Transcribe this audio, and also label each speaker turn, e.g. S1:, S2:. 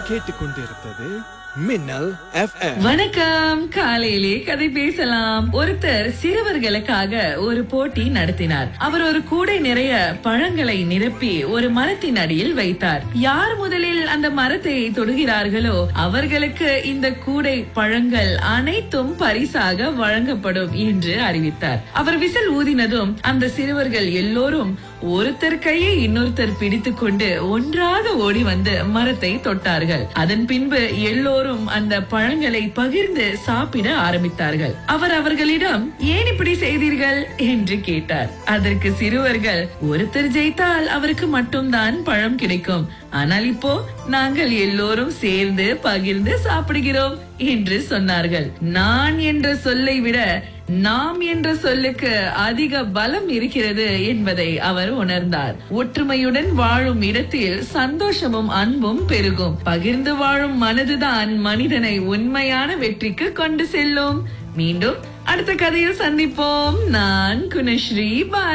S1: கேட்டுக்கொண்டிருப்பது மின்னல் எஃப்எம்
S2: வணக்கம் காலையிலே கதை பேசலாம் ஒருத்தர் சிறுவர்களுக்காக ஒரு போட்டி நடத்தினார் அவர் ஒரு கூடை நிறைய பழங்களை நிரப்பி ஒரு மரத்தின் அடியில் வைத்தார் யார் முதலில் அந்த மரத்தை தொடுகிறார்களோ அவர்களுக்கு இந்த கூடை பழங்கள் அனைத்தும் பரிசாக வழங்கப்படும் என்று அறிவித்தார் அவர் விசில் ஊதினதும் அந்த சிறுவர்கள் எல்லோரும் ஒருத்தர் கையை இன்னொருத்தர் பிடித்துக் கொண்டு ஒன்றாக ஓடி வந்து மரத்தை தொட்டார்கள் அதன் பின்பு எல்லோரும் அந்த பழங்களை பகிர்ந்து சாப்பிட ஆரம்பித்தார்கள் அவர் அவர்களிடம் ஏன் இப்படி செய்தீர்கள் என்று கேட்டார் அதற்கு சிறுவர்கள் ஒருத்தர் ஜெயித்தால் அவருக்கு மட்டும்தான் பழம் கிடைக்கும் ஆனால் இப்போ நாங்கள் எல்லோரும் சேர்ந்து பகிர்ந்து சாப்பிடுகிறோம் என்று சொன்னார்கள் நான் என்ற சொல்லை விட நாம் என்ற சொல்லுக்கு அதிக பலம் இருக்கிறது என்பதை அவர் உணர்ந்தார் ஒற்றுமையுடன் வாழும் இடத்தில் சந்தோஷமும் அன்பும் பெருகும் பகிர்ந்து வாழும் மனதுதான் மனிதனை உண்மையான வெற்றிக்கு கொண்டு செல்லும் மீண்டும் அடுத்த கதையில் சந்திப்போம் நான் குணஸ்ரீ பாய்